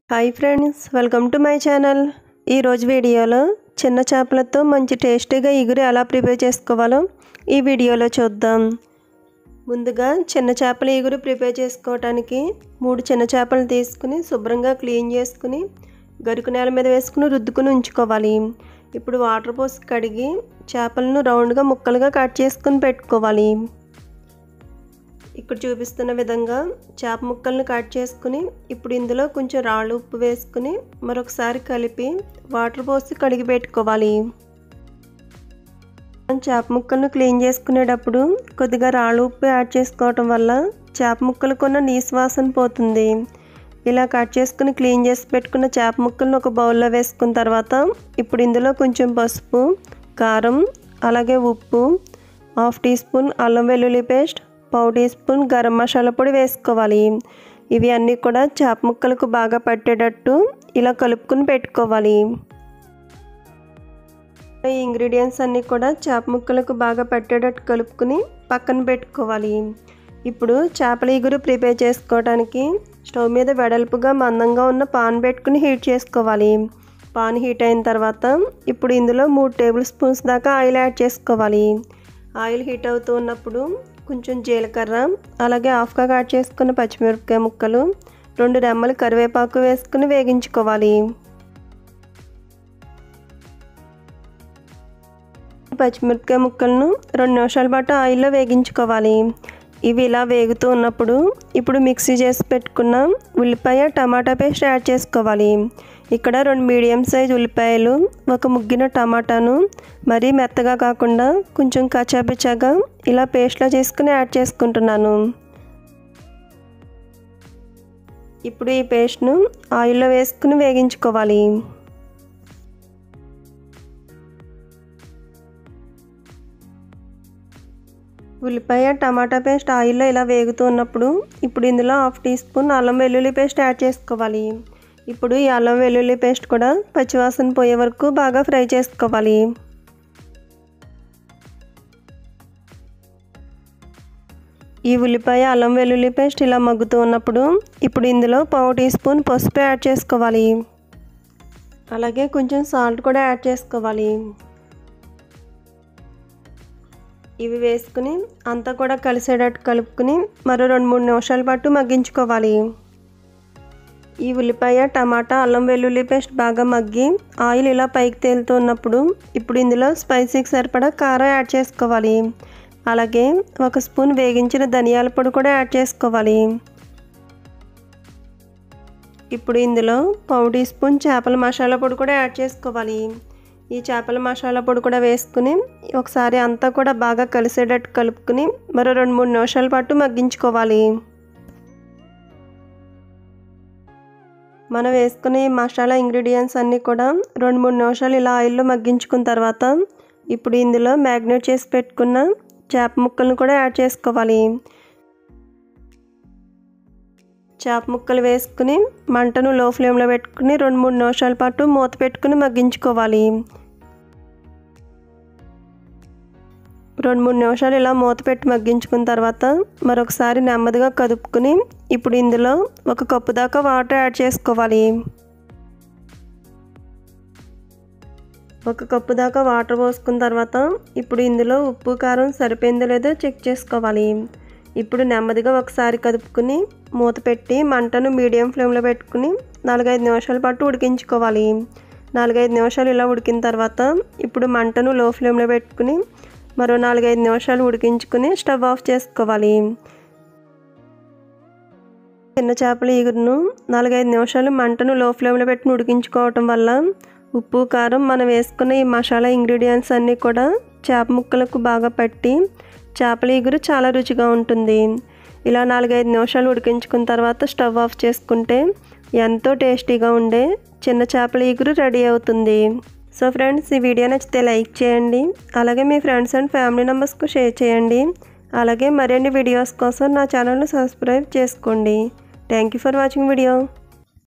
hi friends welcome to my channel ఈరోజు వీడియోలో చిన్న చేపలతో మంచి టేస్టీగా ఇగురు ఎలా ప్రిపేర్ చేసుకోవాలో ఈ వీడియోలో చూద్దాం ముందుగా చిన్న చేపల ఇగురు ప్రిపేర్ చేసుకోవడానికి మూడు చిన్న చేపలు తీసుకుని శుభ్రంగా క్లీన్ చేసుకుని గరుకు నేల మీద వేసుకుని రుద్దుకుని ఉంచుకోవాలి ఇప్పుడు వాటర్ పోసి కడిగి చేపలను రౌండ్గా ముక్కలుగా కట్ చేసుకుని పెట్టుకోవాలి ఇక్కడ చూపిస్తున్న విధంగా చేప ముక్కలను కట్ చేసుకుని ఇప్పుడు ఇందులో కొంచెం రాళ్ళు ఉప్పు వేసుకుని మరొకసారి కలిపి వాటర్ పోసి కడిగి పెట్టుకోవాలి చేప ముక్కలను క్లీన్ చేసుకునేటప్పుడు కొద్దిగా రాళ్ళు ఉప్పు యాడ్ చేసుకోవటం వల్ల చేప ముక్కలు కొన్న నీసు వాసన పోతుంది ఇలా కట్ చేసుకుని క్లీన్ చేసి పెట్టుకున్న చేప ముక్కలను ఒక బౌల్లో వేసుకున్న తర్వాత ఇప్పుడు ఇందులో కొంచెం పసుపు కారం అలాగే ఉప్పు హాఫ్ టీ స్పూన్ అల్లం వెల్లుల్లి పేస్ట్ పావు టీ స్పూన్ గరం మసాలా పొడి వేసుకోవాలి ఇవి అన్నీ కూడా చేప ముక్కలకు బాగా పట్టేటట్టు ఇలా కలుపుకుని పెట్టుకోవాలి ఈ ఇంగ్రీడియంట్స్ అన్నీ కూడా చేప ముక్కలకు బాగా పట్టేటట్టు కలుపుకుని పక్కన పెట్టుకోవాలి ఇప్పుడు చేపల ఇగురు ప్రిపేర్ చేసుకోవడానికి స్టవ్ మీద వెడల్పుగా మందంగా ఉన్న పాన్ పెట్టుకుని హీట్ చేసుకోవాలి పాన్ హీట్ అయిన తర్వాత ఇప్పుడు ఇందులో మూడు టేబుల్ స్పూన్స్ దాకా ఆయిల్ యాడ్ చేసుకోవాలి ఆయిల్ హీట్ అవుతూ ఉన్నప్పుడు కొంచెం జీలకర్ర అలాగే హాఫ్గా కట్ చేసుకున్న పచ్చిమిరపకాయ ముక్కలు రెండు రెమ్మలు కరివేపాకు వేసుకుని వేగించుకోవాలి పచ్చిమిరపకాయ ముక్కలను రెండు నిమిషాల పాటు ఆయిల్లో వేగించుకోవాలి ఇవి ఇలా వేగుతూ ఉన్నప్పుడు ఇప్పుడు మిక్సీ చేసి పెట్టుకున్న ఉల్లిపాయ టమాటా పేస్ట్ యాడ్ చేసుకోవాలి ఇక్కడ రెండు మీడియం సైజ్ ఉల్లిపాయలు ఒక ముగ్గిన టమాటాను మరీ మెత్తగా కాకుండా కొంచెం కచ్చాపిచ్చాగా ఇలా పేస్ట్లా చేసుకుని యాడ్ చేసుకుంటున్నాను ఇప్పుడు ఈ పేస్ట్ను ఆయిల్లో వేసుకుని వేగించుకోవాలి ఉల్లిపాయ టమాటా పేస్ట్ ఆయిల్లో ఇలా వేగుతూ ఉన్నప్పుడు ఇప్పుడు ఇందులో హాఫ్ టీ స్పూన్ అల్లం వెల్లుల్లి పేస్ట్ యాడ్ చేసుకోవాలి ఇప్పుడు ఈ అల్లం వెల్లుల్లి పేస్ట్ కూడా పచ్చివాసన పోయే వరకు బాగా ఫ్రై చేసుకోవాలి ఈ ఉల్లిపాయ అల్లం వెల్లుల్లి పేస్ట్ ఇలా మగ్గుతూ ఉన్నప్పుడు ఇప్పుడు ఇందులో పావు టీ స్పూన్ పసుపు యాడ్ చేసుకోవాలి అలాగే కొంచెం సాల్ట్ కూడా యాడ్ చేసుకోవాలి ఇవి వేసుకుని అంతా కూడా కలిసేటట్టు కలుపుకుని మరో రెండు మూడు నిమిషాల పాటు మగ్గించుకోవాలి ఈ ఉల్లిపాయ టమాటా అల్లం వెల్లుల్లి పేస్ట్ బాగా మగ్గి ఆయిల్ ఇలా పైకి తేలుతూ ఉన్నప్పుడు ఇప్పుడు ఇందులో స్పైసీకి సరిపడా కారం యాడ్ చేసుకోవాలి అలాగే ఒక స్పూన్ వేగించిన ధనియాల పొడి కూడా యాడ్ చేసుకోవాలి ఇప్పుడు ఇందులో పావు టీ స్పూన్ చేపల మసాలా పొడి కూడా యాడ్ చేసుకోవాలి ఈ చేపల మసాలా పొడి కూడా వేసుకుని ఒకసారి అంతా కూడా బాగా కలిసేటట్టు కలుపుకుని మరో రెండు మూడు నిమిషాల పాటు మగ్గించుకోవాలి మనం వేసుకునే మసాలా ఇంగ్రీడియంట్స్ అన్నీ కూడా రెండు మూడు నిమిషాలు ఇలా ఆయిల్లో మగ్గించుకున్న తర్వాత ఇప్పుడు ఇందులో మ్యాగ్నేట్ చేసి పెట్టుకున్న చేప ముక్కలను కూడా యాడ్ చేసుకోవాలి చేప ముక్కలు వేసుకుని మంటను లో ఫ్లేమ్లో పెట్టుకుని రెండు మూడు నిమిషాల పాటు మూత పెట్టుకుని మగ్గించుకోవాలి రెండు మూడు నిమిషాలు ఇలా మూత పెట్టి మగ్గించుకున్న తర్వాత మరొకసారి నెమ్మదిగా కదుపుకుని ఇప్పుడు ఇందులో ఒక కప్పు దాకా వాటర్ యాడ్ చేసుకోవాలి ఒక కప్పు దాకా వాటర్ పోసుకున్న తర్వాత ఇప్పుడు ఇందులో ఉప్పు కారం సరిపోయిందో లేదో చెక్ చేసుకోవాలి ఇప్పుడు నెమ్మదిగా ఒకసారి కదుపుకుని మూత పెట్టి మంటను మీడియం ఫ్లేమ్లో పెట్టుకుని నాలుగైదు నిమిషాల పాటు ఉడికించుకోవాలి నాలుగైదు నిమిషాలు ఇలా ఉడికిన తర్వాత ఇప్పుడు మంటను లో ఫ్లేమ్లో పెట్టుకుని మరో నాలుగైదు నిమిషాలు ఉడికించుకుని స్టవ్ ఆఫ్ చేసుకోవాలి చిన్న చేపల ఈగురును నాలుగైదు నిమిషాలు మంటను లో ఫ్లేమ్లో పెట్టుకుని ఉడికించుకోవటం వల్ల ఉప్పు కారం మనం వేసుకున్న ఈ మసాలా ఇంగ్రీడియంట్స్ అన్నీ కూడా చేప ముక్కలకు బాగా పట్టి చేపల ఇగురు చాలా రుచిగా ఉంటుంది ఇలా నాలుగైదు నిమిషాలు ఉడికించుకున్న తర్వాత స్టవ్ ఆఫ్ చేసుకుంటే ఎంతో టేస్టీగా ఉండే చిన్న చేపల ఇగురు రెడీ అవుతుంది సో ఫ్రెండ్స్ ఈ వీడియో నచ్చితే లైక్ చేయండి అలాగే మీ ఫ్రెండ్స్ అండ్ ఫ్యామిలీ మెంబర్స్కు షేర్ చేయండి అలాగే మరిన్ని వీడియోస్ కోసం నా ఛానల్ను సబ్స్క్రైబ్ చేసుకోండి thank you for watching video